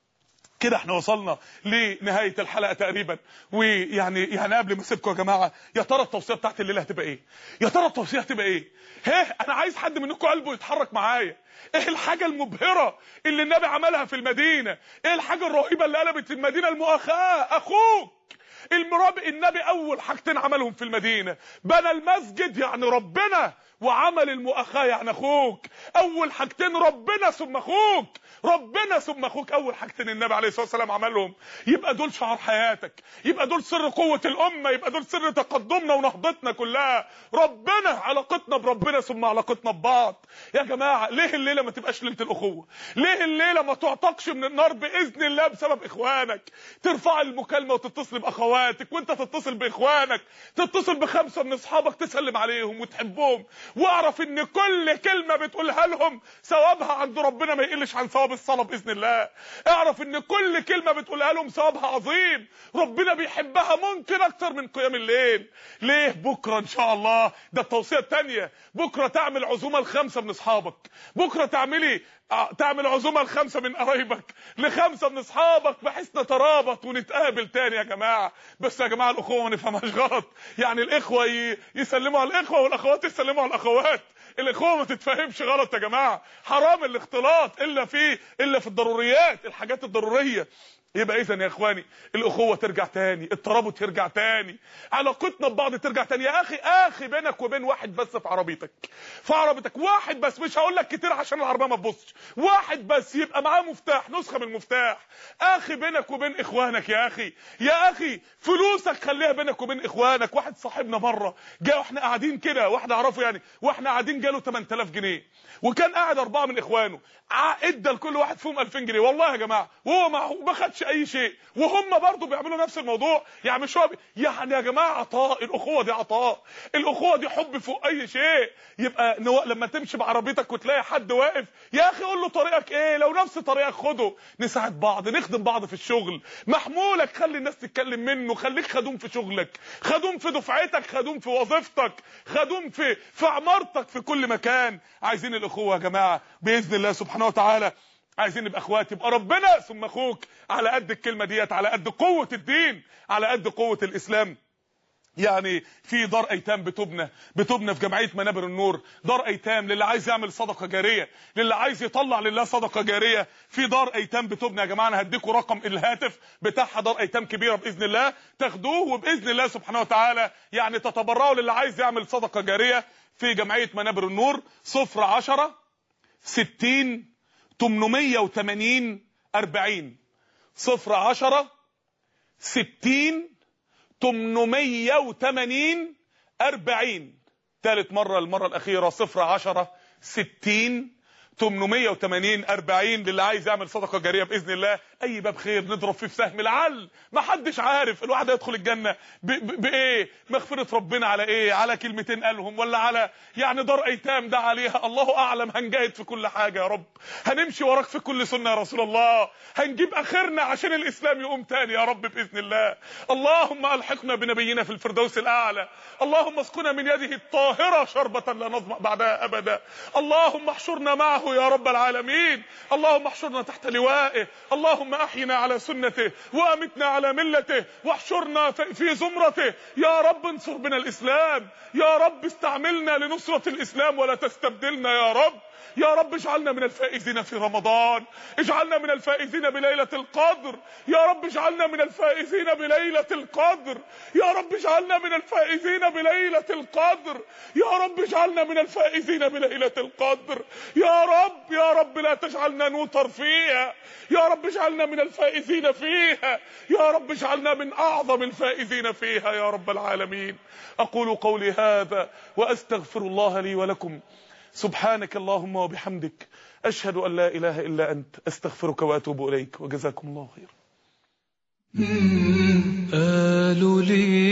كده احنا وصلنا لنهايه الحلقه تقريبا ويعني يعني قبل ما اسيبكم يا جماعه يا ترى التوصيه بتاعت الليله هتبقى ايه يا ترى التوصيه هتبقى ايه هيه انا عايز حد منكم قلبه يتحرك معايا ايه الحاجه المبهره اللي النبي عملها في المدينه ايه الحاجه الرهيبه اللي قلبت المدينه المؤاخاه اخوك المراب النبي اول حاجتين عملهم في المدينه بنى المسجد يعني ربنا وعمل المؤاخاه يعني اخوك اول حاجتين ربنا ثم اخوك ربنا ثم اخوك اول حاجتين النبي عليه الصلاه والسلام عملهم يبقى دول شعار حياتك يبقى دول سر قوه الامه يبقى دول سر تقدمنا ونهضتنا كلها ربنا علاقتنا بربنا ثم علاقتنا ببعض يا جماعه ليه الليله ما تبقاش ليله الاخوه ليه الليله ما تعتقش من النار باذن الله بسبب اخوانك ترفع المكالمه وتتصل باخواتك وانت تتصل باخوانك تتصل بخمسه من اصحابك تسلم عليهم وتحبهم واعرف ان كل كلمه بتقولها لهم ثوابها عند ربنا ما يقلش عن ثواب الصلاه باذن الله اعرف ان كل كلمه بتقولها لهم ثوابها عظيم ربنا بيحبها ممكن اكتر من قيام الليل ليه بكره ان شاء الله ده التوصيه الثانيه بكره تعمل عزومه لخمسه من اصحابك بكره تعملي تعمل عزومه لخمسه من قرايبك لخمسه من اصحابك بحيث نترابط ونتقابل تاني يا جماعه بس يا جماعه الاخوه ما نفهمهاش غلط يعني الاخوه ي... يسلموا على الاخوه والاخوات يسلموا على الاخوات الاخوه ما تتفهمش غلط يا جماعه حرام الاختلاط الا في الا في الضروريات الحاجات الضروريه يبقى اذا يا اخواني الاخوه ترجع تاني الترابط يرجع تاني علاقتنا ببعض ترجع تاني يا اخي اخي بينك وبين واحد بس في عربيتك في عربيتك واحد بس مش هقول لك كتير عشان العربيه ما تبصش واحد بس يبقى معاه مفتاح نسخه من المفتاح اخي بينك وبين اخوانك يا اخي يا اخي فلوسك خليها بينك وبين اخوانك واحد صاحبنا مره جه واحنا قاعدين كده واحد اعرفه يعني واحنا قاعدين جاله 8000 جنيه وكان قاعد اربعه من اخوانه ادى لكل واحد فيهم 2000 جنيه والله يا جماعه وهو ما ما خدش اي شيء وهم برضه بيعملوا نفس الموضوع يعني مش هو بي... يعني يا جماعه عطاء الاخوه دي عطاء الاخوه دي حب فوق اي شيء يبقى نو... لما تمشي بعربيتك وتلاقي حد واقف يا اخي قول له طريقك ايه لو نفس طريقك خده نساعد بعض نخدم بعض في الشغل محمولك خلي الناس تتكلم منه خليك خدوم في شغلك خدوم في دفعتك خدوم في وظيفتك خدوم في في عمارتك في كل مكان عايزين الاخوه يا جماعه باذن الله سبحانه وتعالى عايزين نبقى اخوات يبقى ربنا ثم اخوك على قد الكلمه ديت على قد قوه الدين على قد قوه الاسلام يعني في دار ايتام بتبنى بتبنى في جمعيه منابر النور دار ايتام للي عايز يعمل صدقه جاريه للي عايز يطلع لله صدقه جاريه في دار ايتام بتبنى يا جماعه انا هديكم رقم الهاتف بتاعها دار ايتام كبيره باذن الله تاخدوه وباذن الله سبحانه وتعالى يعني تتبرعوا للي عايز يعمل صدقه جاريه في جمعيه منابر النور 010 60 880 40 010 60 880 40 ثالث مرة المرة الأخيرة 010 60 880 40 للي عايز يعمل صدقه جاريه باذن الله اي باب خير نضرب فيه بسهم لعل ما حدش عارف الواحد هيدخل الجنه بايه مغفره ربنا على ايه على كلمتين قالهم ولا على يعني دار ايتام ده عليها الله اعلم هنجاهد في كل حاجه يا رب هنمشي وراك في كل سنه يا رسول الله هنجيب اخرنا عشان الاسلام يقوم تاني يا رب باذن الله اللهم الحقنا بنبينا في الفردوس الاعلى اللهم اسقنا من يده الطاهره شربه لا نظما بعدها ابدا اللهم احشرنا معه يا رب العالمين اللهم احشرنا تحت لوائه اللهم احينا على سنته وامتنا على ملته واحشرنا في زمرته يا رب انصر بنا الاسلام يا رب استعملنا لنصرة الاسلام ولا تستبدلنا يا رب يا رب اجعلنا من الفائزين في رمضان اجعلنا من الفائزين بليلة القدر يا رب اجعلنا من الفائزين بليلة القدر يا رب اجعلنا من الفائزين بليلة القدر يا رب اجعلنا من الفائزين بليلة القدر يا رب يا رب لا تجعلنا نوتر فيها يا رب اجعلنا من الفائزين فيها يا رب اجعلنا من اعظم الفائزين فيها يا رب العالمين اقول قولي هذا واستغفر الله لي ولكم سبحانك اللهم وبحمدك أشهد أن لا إله إلا أنت أستغفرك وأتوب إليك وجزاكم الله خير قالوا لي